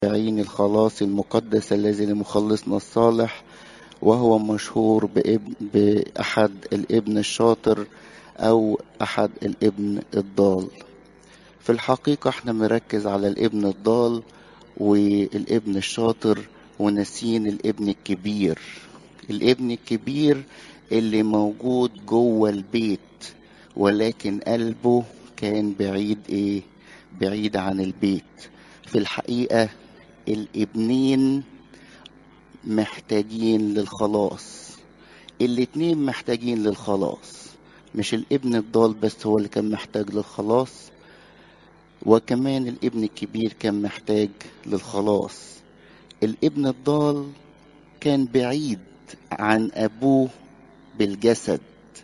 عين الخلاص المقدس الذي لمخلصنا الصالح وهو مشهور بابن بأحد الابن الشاطر أو أحد الابن الضال في الحقيقة احنا بنركز على الابن الضال والابن الشاطر وناسين الابن الكبير الابن الكبير اللي موجود جوه البيت ولكن قلبه كان بعيد ايه بعيد عن البيت في الحقيقة الابنين محتاجين للخلاص الاتنين محتاجين للخلاص مش الابن الضال بس هو اللي كان محتاج للخلاص وكمان الابن الكبير كان محتاج للخلاص الابن الضال كان بعيد عن ابوه بالجسد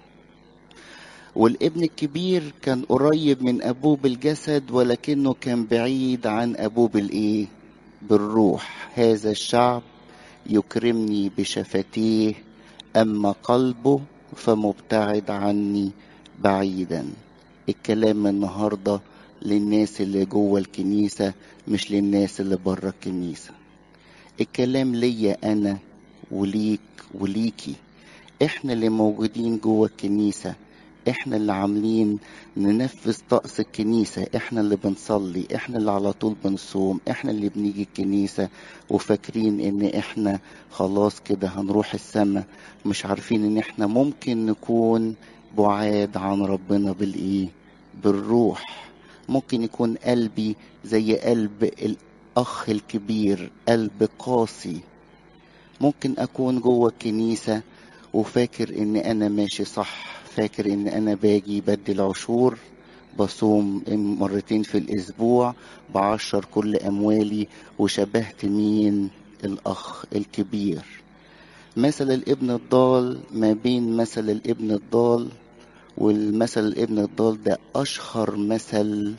والابن الكبير كان قريب من ابوه بالجسد ولكنه كان بعيد عن ابوه بالايه بالروح هذا الشعب يكرمني بشفتيه اما قلبه فمبتعد عني بعيدا الكلام النهارده للناس اللي جوه الكنيسه مش للناس اللي بره الكنيسه الكلام ليا انا وليك وليكي احنا اللي موجودين جوه الكنيسه احنا اللي عاملين ننفذ طقس الكنيسة احنا اللي بنصلي احنا اللي على طول بنصوم احنا اللي بنيجي الكنيسة وفاكرين ان احنا خلاص كده هنروح السماء مش عارفين ان احنا ممكن نكون بعاد عن ربنا بالايه بالروح ممكن يكون قلبي زي قلب الاخ الكبير قلب قاسي ممكن اكون جوه الكنيسة وفاكر ان انا ماشي صح فاكر ان انا باجي بدي العشور بصوم مرتين في الاسبوع بعشر كل اموالي وشبهت مين الاخ الكبير مثل الابن الضال ما بين مثل الابن الضال والمثل الابن الضال ده اشهر مثل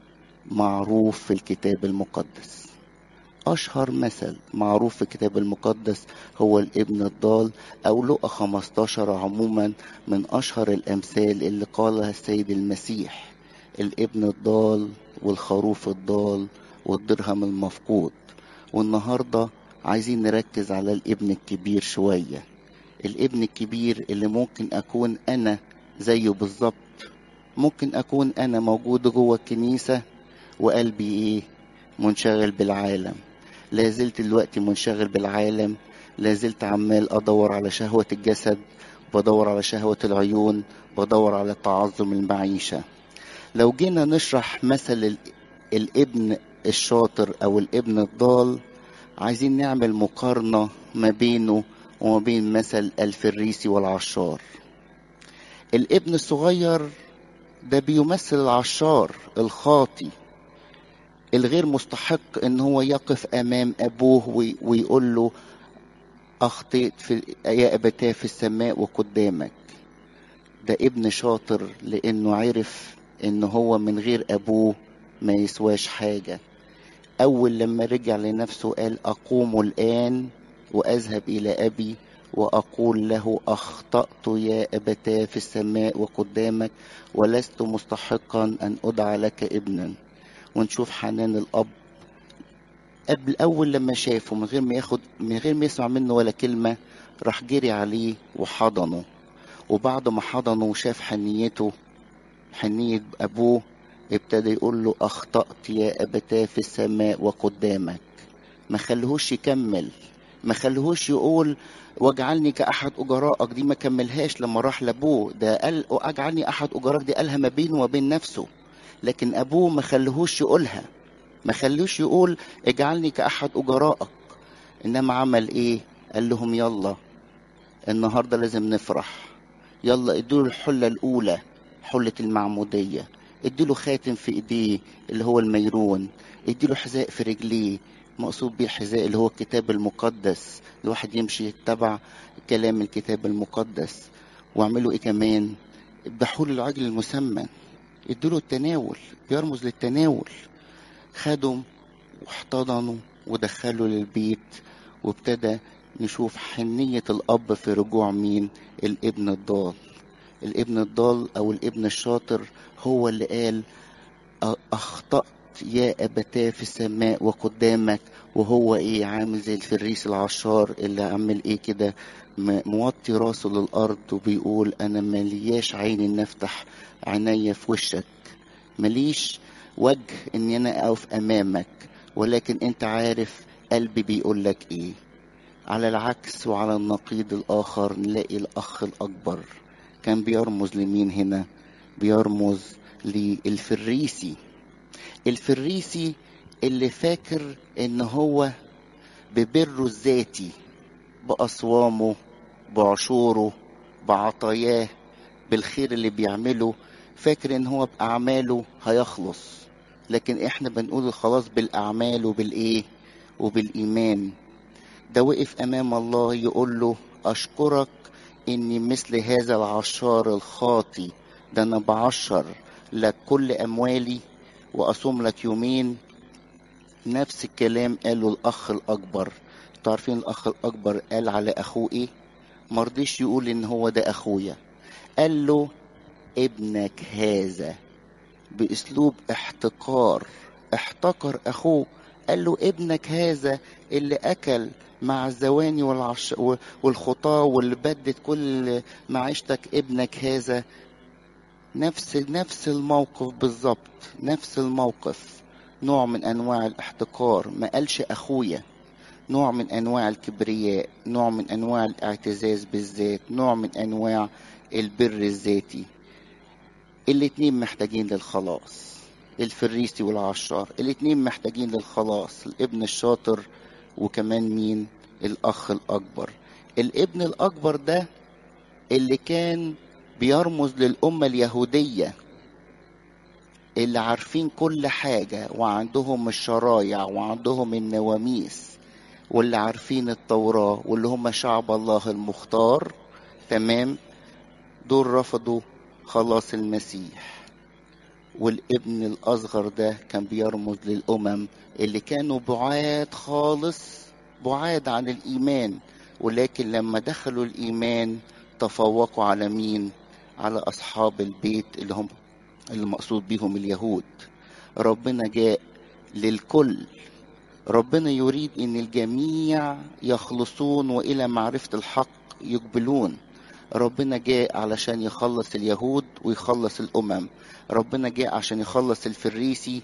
معروف في الكتاب المقدس أشهر مثل معروف في الكتاب المقدس هو الابن الضال أو لقى 15 عموما من أشهر الأمثال اللي قالها السيد المسيح الابن الضال والخروف الضال والدرهم المفقود والنهاردة عايزين نركز على الابن الكبير شوية الابن الكبير اللي ممكن أكون أنا زيه بالظبط ممكن أكون أنا موجود جوه الكنيسة وقلبي إيه منشغل بالعالم لا زلت دلوقتي منشغل بالعالم لا زلت عمال ادور على شهوة الجسد بدور على شهوة العيون بدور على تعظم المعيشة لو جينا نشرح مثل الابن الشاطر او الابن الضال عايزين نعمل مقارنة ما بينه وما بين مثل الفريسي والعشار الابن الصغير ده بيمثل العشار الخاطي الغير مستحق ان هو يقف امام ابوه ويقول له اخطئت في يا ابتاه في السماء وقدامك ده ابن شاطر لانه عرف ان هو من غير ابوه ما يسواش حاجة اول لما رجع لنفسه قال اقوم الان واذهب الى ابي واقول له اخطأت يا ابتاه في السماء وقدامك ولست مستحقا ان ادعى لك ابنا ونشوف حنان الاب قبل اول لما شافه من غير ما ياخد من غير ما يسمع منه ولا كلمه راح جري عليه وحضنه وبعد ما حضنه وشاف حنيته حنية أبوه ابتدى يقول له أخطأت يا أبتاه في السماء وقدامك ما خليهوش يكمل ما خليهوش يقول واجعلني كأحد أجرائك دي ما كملهاش لما راح لأبوه ده قال واجعلني أحد أجرائك دي قالها ما بينه وبين نفسه لكن ابوه ما خليهوش يقولها ما خليهوش يقول اجعلني كاحد اجرائك انما عمل ايه قال لهم يلا النهارده لازم نفرح يلا ادوا الحله الاولى حله المعموديه اديله خاتم في ايديه اللي هو الميرون اديله حذاء في رجليه مقصود بيه الحذاء اللي هو الكتاب المقدس الواحد يمشي يتبع كلام الكتاب المقدس واعملوا ايه كمان اذبحوا له العجل المسمن ادوله التناول بيرمز للتناول خدوا واحتضنوا ودخلوا للبيت وابتدى نشوف حنية الأب في رجوع مين الابن الضال الابن الضال أو الابن الشاطر هو اللي قال أخطأت يا أبتاه في السماء وقدامك وهو ايه عامل زي الفريس العشار اللي عامل ايه كده موطي راسه للارض وبيقول انا ملياش عين ان افتح عينيا في وشك مليش وجه ان انا اقف امامك ولكن انت عارف قلبي بيقول لك ايه على العكس وعلى النقيض الاخر نلاقي الاخ الاكبر كان بيرمز لمين هنا بيرمز للفريسي الفريسي اللي فاكر ان هو ببره الذاتي بأصوامه بعشوره بعطاياه بالخير اللي بيعمله فاكر ان هو بأعماله هيخلص لكن احنا بنقول الخلاص بالأعمال وبالإيه وبالإيمان ده وقف أمام الله يقول له أشكرك إني مثل هذا العشار الخاطي ده أنا بعشر لك كل أموالي وأصوم لك يومين نفس الكلام قاله الأخ الأكبر تعرفين الأخ الأكبر قال على أخوه إيه مرضيش يقول إن هو ده أخويا قال له ابنك هذا بأسلوب احتقار احتقر أخوه قال له ابنك هذا اللي أكل مع الزواني والعش... والخطاة واللي بدت كل معيشتك ابنك هذا نفس نفس الموقف بالظبط نفس الموقف نوع من انواع الاحتقار ما قالش اخويا نوع من انواع الكبرياء نوع من انواع الاعتزاز بالذات نوع من انواع البر الذاتي الاتنين محتاجين للخلاص الفريسي والعشار الاتنين محتاجين للخلاص الابن الشاطر وكمان مين الاخ الاكبر الابن الاكبر ده اللي كان بيرمز للامه اليهوديه اللي عارفين كل حاجه وعندهم الشرايع وعندهم النواميس واللي عارفين التوراه واللي هم شعب الله المختار تمام دول رفضوا خلاص المسيح والابن الاصغر ده كان بيرمز للامم اللي كانوا بعاد خالص بعاد عن الايمان ولكن لما دخلوا الايمان تفوقوا على مين على اصحاب البيت اللي هم المقصود بهم اليهود ربنا جاء للكل ربنا يريد ان الجميع يخلصون والى معرفه الحق يقبلون ربنا جاء علشان يخلص اليهود ويخلص الامم ربنا جاء عشان يخلص الفريسي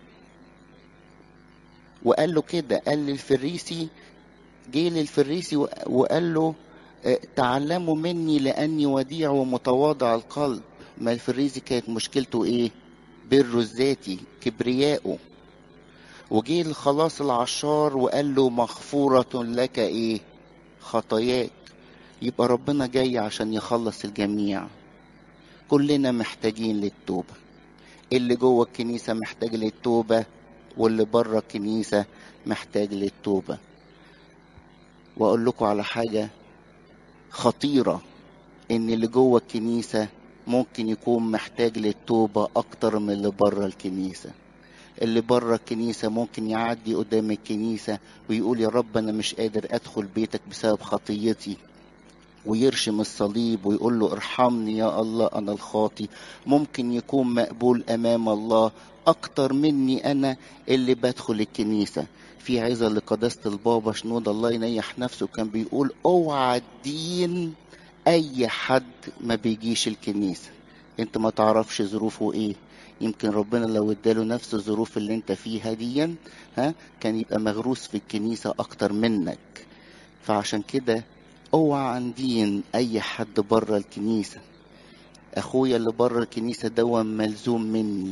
وقال له كده قال للفريسي جه للفريسي وقال له تعلموا مني لاني وديع ومتواضع القلب ما الفريسي كانت مشكلته ايه بره الذاتي كبرياءه وجه الخلاص العشار وقال له مغفورة لك ايه خطاياك يبقى ربنا جاي عشان يخلص الجميع كلنا محتاجين للتوبة اللي جوه الكنيسة محتاج للتوبة واللي بره الكنيسة محتاج للتوبة وأقول لكم على حاجة خطيرة إن اللي جوه الكنيسة ممكن يكون محتاج للتوبة أكتر من اللي بره الكنيسة اللي بره الكنيسة ممكن يعدي قدام الكنيسة ويقول يا رب أنا مش قادر أدخل بيتك بسبب خطيتي ويرشم الصليب ويقول له ارحمني يا الله أنا الخاطي ممكن يكون مقبول أمام الله أكتر مني أنا اللي بدخل الكنيسة في عظة لقداسة البابا شنود الله ينيح نفسه كان بيقول اوعى الدين أي حد ما بيجيش الكنيسة انت ما تعرفش ظروفه ايه يمكن ربنا لو اداله نفس الظروف اللي انت فيها ديا ها كان يبقى مغروس في الكنيسة اكتر منك فعشان كده اوعى عن دين اي حد بره الكنيسة اخويا اللي بره الكنيسة دوا ملزوم مني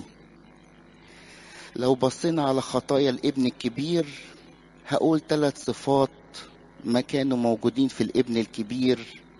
لو بصينا على خطايا الابن الكبير هقول ثلاث صفات ما كانوا موجودين في الابن الكبير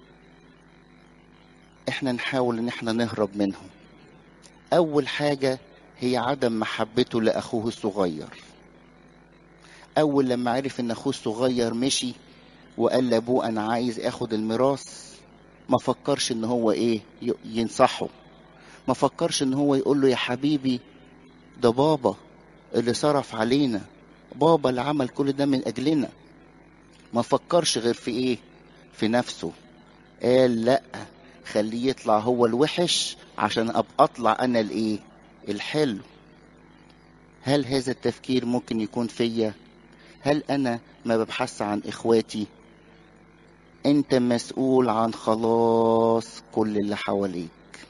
احنا نحاول ان احنا نهرب منهم اول حاجة هي عدم محبته لاخوه الصغير اول لما عرف ان اخوه الصغير مشي وقال لابوه انا عايز اخد الميراث ما فكرش ان هو ايه ينصحه ما فكرش ان هو يقول له يا حبيبي ده بابا اللي صرف علينا بابا اللي عمل كل ده من اجلنا ما فكرش غير في ايه في نفسه قال لا خليه يطلع هو الوحش عشان ابقى اطلع انا الايه الحلو هل هذا التفكير ممكن يكون فيا هل انا ما ببحث عن اخواتي انت مسؤول عن خلاص كل اللي حواليك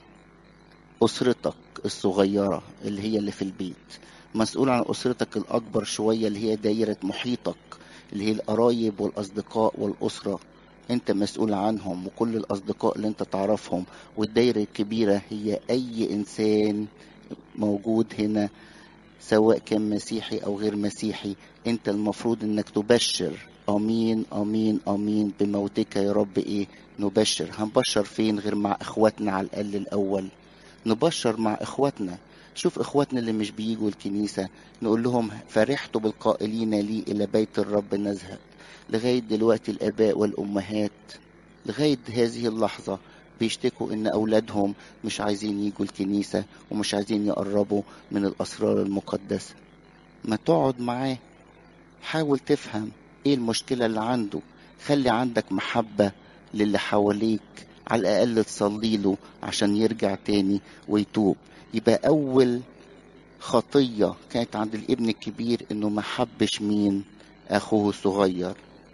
اسرتك الصغيرة اللي هي اللي في البيت مسؤول عن اسرتك الاكبر شوية اللي هي دايرة محيطك اللي هي القرايب والاصدقاء والاسرة انت مسؤول عنهم وكل الاصدقاء اللي انت تعرفهم والدايرة الكبيرة هي اي انسان موجود هنا سواء كان مسيحي او غير مسيحي انت المفروض انك تبشر امين امين امين بموتك يا رب ايه نبشر هنبشر فين غير مع اخواتنا على الاقل الاول نبشر مع اخواتنا شوف اخواتنا اللي مش بيجوا الكنيسه نقول لهم فرحت بالقائلين لي الى بيت الرب نذهب لغايه دلوقتي الاباء والامهات لغايه هذه اللحظه بيشتكوا ان اولادهم مش عايزين يجوا الكنيسه ومش عايزين يقربوا من الاسرار المقدسه ما تقعد معاه حاول تفهم ايه المشكله اللي عنده خلي عندك محبه للي حواليك على الاقل تصلي له عشان يرجع تاني ويتوب يبقى اول خطيه كانت عند الابن الكبير انه ما حبش مين اخوه الصغير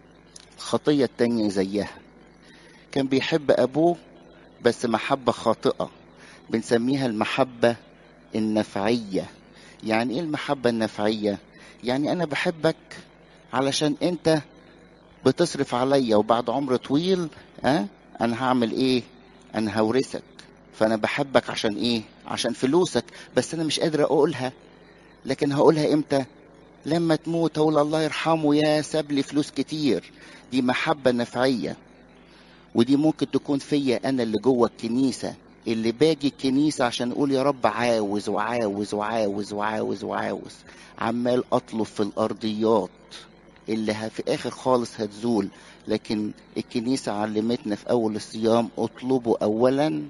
الخطيه التانية زيها كان بيحب ابوه بس محبه خاطئه بنسميها المحبه النفعيه يعني ايه المحبه النفعيه يعني انا بحبك علشان انت بتصرف عليا وبعد عمر طويل ها أه؟ انا هعمل ايه انا هورثك فانا بحبك عشان ايه عشان فلوسك بس انا مش قادر اقولها لكن هقولها امتى لما تموت اقول الله يرحمه يا ساب لي فلوس كتير دي محبة نفعية ودي ممكن تكون فيا انا اللي جوه الكنيسة اللي باجي الكنيسة عشان اقول يا رب عاوز وعاوز وعاوز وعاوز وعاوز عمال اطلب في الارضيات اللي في اخر خالص هتزول لكن الكنيسة علمتنا في اول الصيام اطلبوا اولا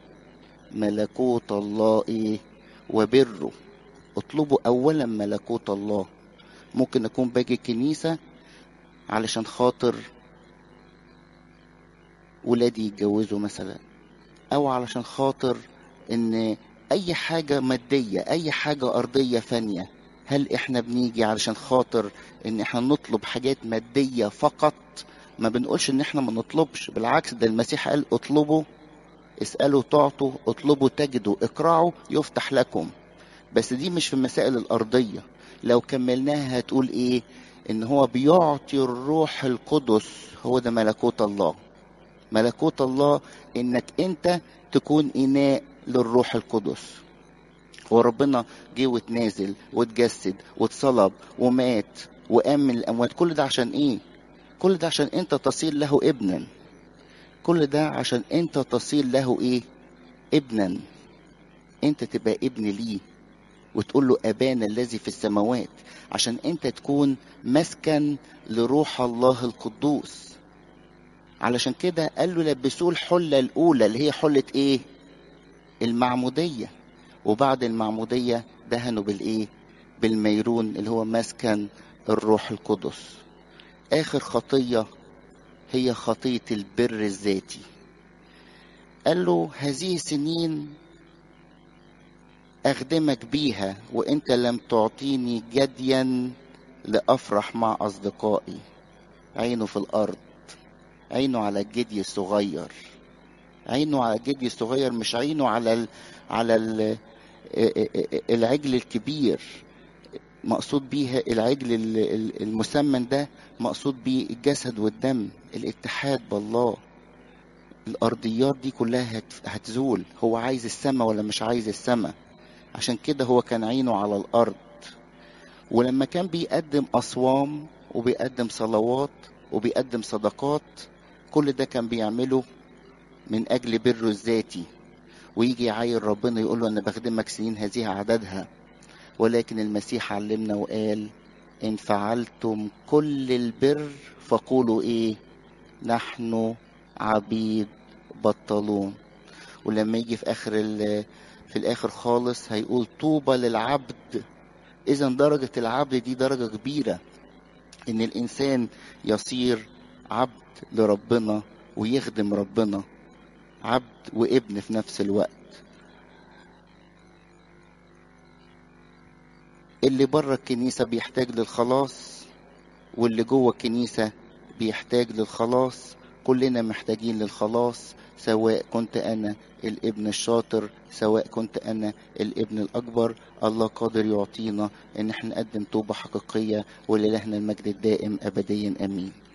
ملكوت الله ايه وبره اطلبوا اولا ملكوت الله ممكن اكون باجي الكنيسة علشان خاطر ولادي يتجوزوا مثلا او علشان خاطر ان اي حاجة مادية اي حاجة ارضية فانية هل احنا بنيجي علشان خاطر ان احنا نطلب حاجات مادية فقط ما بنقولش ان احنا ما نطلبش بالعكس ده المسيح قال اطلبوا اسألوا تعطوا اطلبوا تجدوا اقرعوا يفتح لكم بس دي مش في المسائل الارضية لو كملناها هتقول ايه ان هو بيعطي الروح القدس هو ده ملكوت الله ملكوت الله انك انت تكون اناء للروح القدس هو ربنا جه واتنازل واتجسد واتصلب ومات وقام من الاموات كل ده عشان ايه كل ده عشان انت تصير له ابنا كل ده عشان انت تصير له ايه ابنا انت تبقى ابن ليه وتقول له ابانا الذي في السماوات عشان انت تكون مسكن لروح الله القدوس علشان كده قال له لبسوه الحله الاولى اللي هي حله ايه المعموديه وبعد المعموديه دهنوا بالايه بالميرون اللي هو مسكن الروح القدس اخر خطيه هي خطيه البر الذاتي قال له هذه سنين اخدمك بيها وانت لم تعطيني جديا لافرح مع اصدقائي عينه في الارض عينه على الجدي الصغير عينه على الجدي الصغير مش عينه على ال على ال العجل الكبير مقصود بيه العجل المسمن ده مقصود بيه الجسد والدم الاتحاد بالله الارضيات دي كلها هتزول هو عايز السماء ولا مش عايز السماء عشان كده هو كان عينه على الارض ولما كان بيقدم اصوام وبيقدم صلوات وبيقدم صدقات كل ده كان بيعمله من اجل بره الذاتي ويجي يعاير ربنا يقول له انا بخدمك سنين هذه عددها ولكن المسيح علمنا وقال ان فعلتم كل البر فقولوا ايه نحن عبيد بطلون ولما يجي في اخر في الاخر خالص هيقول طوبى للعبد اذا درجة العبد دي درجة كبيرة ان الانسان يصير عبد لربنا ويخدم ربنا عبد وابن في نفس الوقت اللي بره الكنيسة بيحتاج للخلاص واللي جوه الكنيسة بيحتاج للخلاص كلنا محتاجين للخلاص سواء كنت أنا الابن الشاطر سواء كنت أنا الابن الأكبر الله قادر يعطينا إن احنا نقدم توبة حقيقية ولله المجد الدائم أبديا أمين